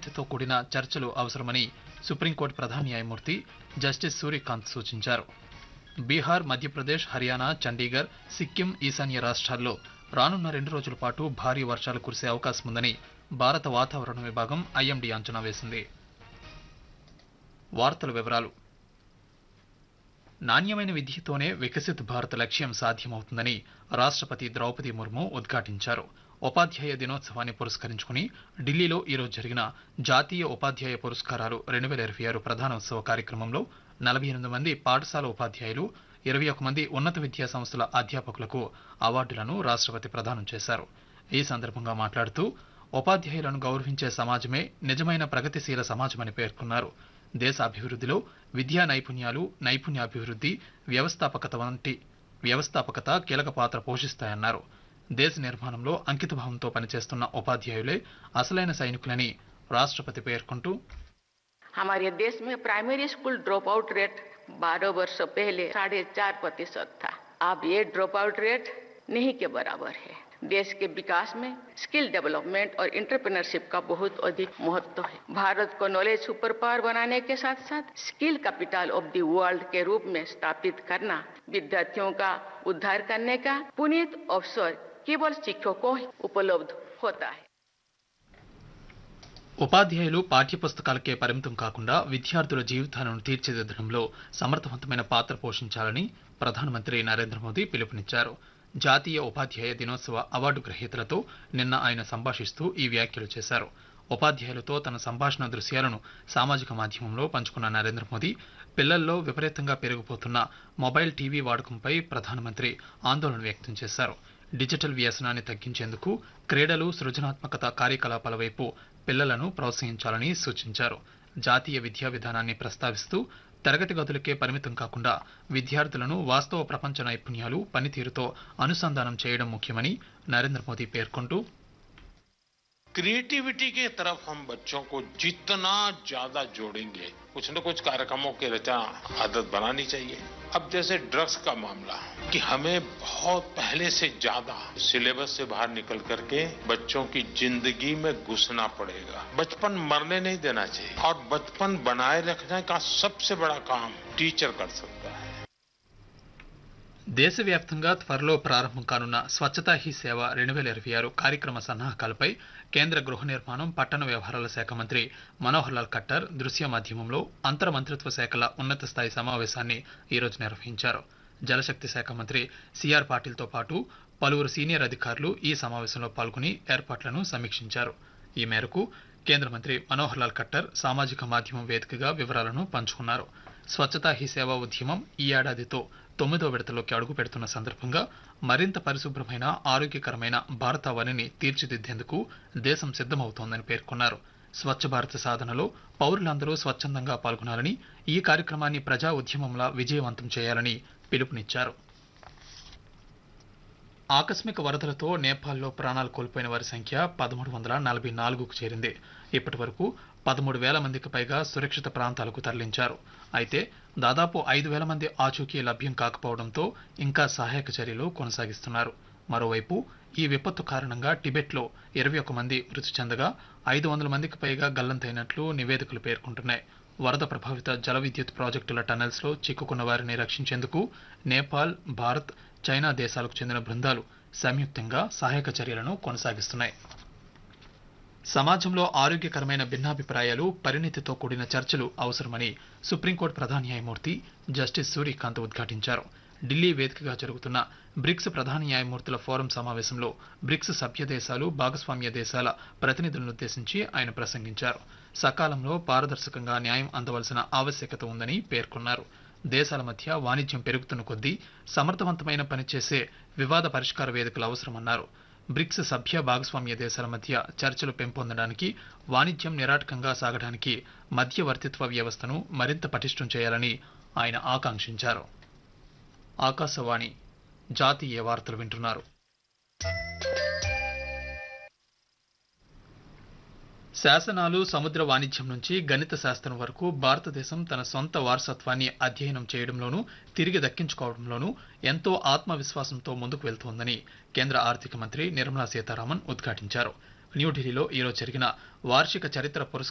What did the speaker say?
పరిణితితో కూడిన చర్చలు అవసరమని సుప్రీంకోర్టు ప్రధాన న్యాయమూర్తి జస్టిస్ సూర్యకాంత్ సూచించారు బీహార్ మధ్యప్రదేశ్ హర్యానా చండీగఢ్ సిక్కిం ఈశాన్య రాష్ట్రాల్లో రానున్న రెండు రోజుల పాటు భారీ వర్షాలు కురిసే అవకాశం ఉందని భారత వాతావరణ విభాగం ఐఎండీ అంచనా వేసింది వార్తల వివరాలు నాణ్యమైన విద్యతోనే వికసిత్ భారత్ లక్ష్యం సాధ్యమవుతుందని రాష్ట్రపతి ద్రౌపది ముర్ము ఉద్ఘాటించారు ఉపాధ్యాయ దినోత్సవాన్ని పురస్కరించుకుని ఢిల్లీలో ఈరోజు జరిగిన జాతీయ ఉపాధ్యాయ పురస్కారాలు రెండు వేల ఇరవై ఆరు ప్రధానోత్సవ కార్యక్రమంలో నలభై ఎనిమిది మంది పాఠశాల ఉపాధ్యాయులు ఇరవై ఒక మంది ఉన్నత విద్యా సంస్థల అధ్యాపకులకు అవార్డులను రాష్ట్రపతి ప్రదానం చేశారు ఈ సందర్భంగా మాట్లాడుతూ ఉపాధ్యాయులను గౌరవించే సమాజమే నిజమైన ప్రగతిశీల సమాజమని పేర్కొన్నారు దేశ అభివృద్ధిలో విద్యా నైపుణ్యాలు నైపుణ్యాభివృద్ధి వ్యవస్థాపకత వంటి వ్యవస్థాపకత కీలక పాత్ర పోషిస్తాయన్నారు దేశ నిర్మాణంలో అంకితభావంతో పనిచేస్తున్న ఉపాధ్యాయులే అసలైన సైనికులని రాష్ట్రపతి పేర్కొంటూ हमारे देश में primary school drop out rate बारह वर्ष पहले साढ़े चार प्रतिशत था अब ये ड्रॉप आउट रेट नहीं के बराबर है देश के विकास में स्किल डेवलपमेंट और इंटरप्रेन्योरशिप का बहुत अधिक महत्व है भारत को नॉलेज सुपर पावर बनाने के साथ साथ skill capital of the world के रूप में स्थापित करना विद्यार्थियों का उद्धार करने का पुनीत अवसर केवल शिक्षकों को ही उपलब्ध होता है ఉపాధ్యాయులు పాఠ్యపుస్తకాలకే పరిమితం కాకుండా విద్యార్థుల జీవితాలను తీర్చిదిద్దడంలో సమర్థవంతమైన పాత్ర పోషించాలని ప్రధానమంత్రి నరేంద్ర మోదీ పిలుపునిచ్చారు జాతీయ ఉపాధ్యాయ దినోత్సవ అవార్డు గ్రహీతలతో నిన్న ఆయన సంభాషిస్తూ ఈ వ్యాఖ్యలు చేశారు ఉపాధ్యాయులతో తన సంభాషణ దృశ్యాలను సామాజిక మాధ్యమంలో పంచుకున్న నరేంద్ర మోదీ పిల్లల్లో విపరీతంగా పెరిగిపోతున్న మొబైల్ టీవీ వాడకంపై ప్రధానమంత్రి ఆందోళన వ్యక్తం చేశారు డిజిటల్ వ్యసనాన్ని తగ్గించేందుకు క్రీడలు సృజనాత్మకత కార్యకలాపాల వైపు పిల్లలను ప్రోత్సహించాలని సూచించారు జాతీయ విద్యా విధానాన్ని ప్రస్తావిస్తూ తరగతి గదులకే పరిమితం కాకుండా విద్యార్థులను వాస్తవ ప్రపంచ నైపుణ్యాలు పనితీరుతో అనుసంధానం చేయడం ముఖ్యమని నరేంద్ర మోదీ పేర్కొంటూ क्रिएटिविटी के तरफ हम बच्चों को जितना ज्यादा जोड़ेंगे कुछ न कुछ कार्यक्रमों की रचना आदत बनानी चाहिए अब जैसे ड्रग्स का मामला कि हमें बहुत पहले से ज्यादा सिलेबस से बाहर निकल करके बच्चों की जिंदगी में घुसना पड़ेगा बचपन मरने नहीं देना चाहिए और बचपन बनाए रखने का सबसे बड़ा काम टीचर कर सकता है దేశవ్యాప్తంగా త్వరలో ప్రారంభం కానున్న స్వచ్ఛతా హీ సేవ రెండు వేల ఇరవై ఆరు కార్యక్రమ సన్నాహకాలపై కేంద్ర గృహ నిర్మాణం పట్టణ వ్యవహారాల శాఖ మంత్రి మనోహర్ లాల్ ఖట్టర్ దృశ్య మాధ్యమంలో అంతర్ మంత్రిత్వ శాఖల ఉన్నత స్థాయి సమావేశాన్ని ఈరోజు నిర్వహించారు జలశక్తి శాఖ మంత్రి సిఆర్ పాటిల్తో పాటు పలువురు సీనియర్ అధికారులు ఈ సమావేశంలో పాల్గొని ఏర్పాట్లను సమీక్షించారు ఈ మేరకు కేంద్ర మంత్రి మనోహర్ లాల్ ఖట్టర్ సామాజిక మాధ్యమం వేదికగా వివరాలను పంచుకున్నారు స్వచ్ఛతా హీ సేవా ఉద్యమం ఈ ఏడాదితో తొమ్మిదో విడతలోకి అడుగు పెడుతున్న సందర్భంగా మరింత పరిశుభ్రమైన ఆరోగ్యకరమైన భారతావనిని తీర్చిదిద్దేందుకు దేశం సిద్ధమవుతోందని పేర్కొన్నారు స్వచ్ఛ భారత్ సాధనలో పౌరులందరూ స్వచ్ఛందంగా పాల్గొనాలని ఈ కార్యక్రమాన్ని ప్రజా ఉద్యమంలా విజయవంతం చేయాలని పిలుపునిచ్చారు ఆకస్మిక వరదలతో నేపాల్లో ప్రాణాలు కోల్పోయిన వారి సంఖ్య పదమూడు వందల నలభై నాలుగుకు చేరింది ఇప్పటి వరకు పదమూడు వేల మందికి పైగా సురక్షిత ప్రాంతాలకు తరలించారు అయితే దాదాపు ఐదు వేల మంది ఆచూకీ లభ్యం కాకపోవడంతో ఇంకా సహాయక చర్యలు కొనసాగిస్తున్నారు మరోవైపు ఈ విపత్తు కారణంగా టిబెట్లో ఇరవై ఒక మంది మృతి చెందగా ఐదు వందల మందికి పైగా గల్లంతైనట్లు నివేదికలు పేర్కొంటున్నాయి వరద ప్రభావిత జల విద్యుత్ ప్రాజెక్టుల టనెల్స్ లో చిక్కుకున్న వారిని రక్షించేందుకు నేపాల్ భారత్ చైనా దేశాలకు చెందిన బృందాలు సంయుక్తంగా సహాయక చర్యలను కొనసాగిస్తున్నాయి సమాజంలో ఆరోగ్యకరమైన భిన్నాభిప్రాయాలు పరిణితితో కూడిన చర్చలు అవసరమని సుప్రీంకోర్టు ప్రధాన న్యాయమూర్తి జస్టిస్ సూర్యకాంత్ ఉద్ఘాటించారు ఢిల్లీ వేదికగా జరుగుతున్న బ్రిక్స్ ప్రధాన న్యాయమూర్తుల ఫోరం సమావేశంలో బ్రిక్స్ సభ్య దేశాలు భాగస్వామ్య దేశాల ప్రతినిధులనుద్దేశించి ఆయన ప్రసంగించారు సకాలంలో పారదర్శకంగా న్యాయం అందవలసిన ఆవశ్యకత ఉందని పేర్కొన్నారు దేశాల మధ్య వాణిజ్యం పెరుగుతున్న కొద్దీ సమర్థవంతమైన పనిచేసే వివాద పరిష్కార వేదికలు అవసరమన్నారు బ్రిక్స్ సభ్య భాగస్వామ్య దేశాల మధ్య చర్చలు పెంపొందడానికి వాణిజ్యం నిరాటకంగా సాగడానికి మధ్యవర్తిత్వ వ్యవస్థను మరింత పటిష్టం చేయాలని ఆయన ఆకాంక్షించారు ఆకాశవాణి జాతీయ వార్తలు వింటున్నారు శాసనాలు సముద్ర వాణిజ్యం నుంచి గణిత శాస్త్రం వరకు భారతదేశం తన సొంత వారసత్వాన్ని అధ్యయనం చేయడంలోనూ తిరిగి దక్కించుకోవడంలోనూ ఎంతో ఆత్మవిశ్వాసంతో ముందుకు వెళ్తోందని కేంద్ర ఆర్థిక మంత్రి నిర్మలా సీతారామన్ ఉద్ఘాటించారు న్యూఢిల్లీలో ఈరోజు జరిగిన వార్షిక చరిత్ర పురస్కార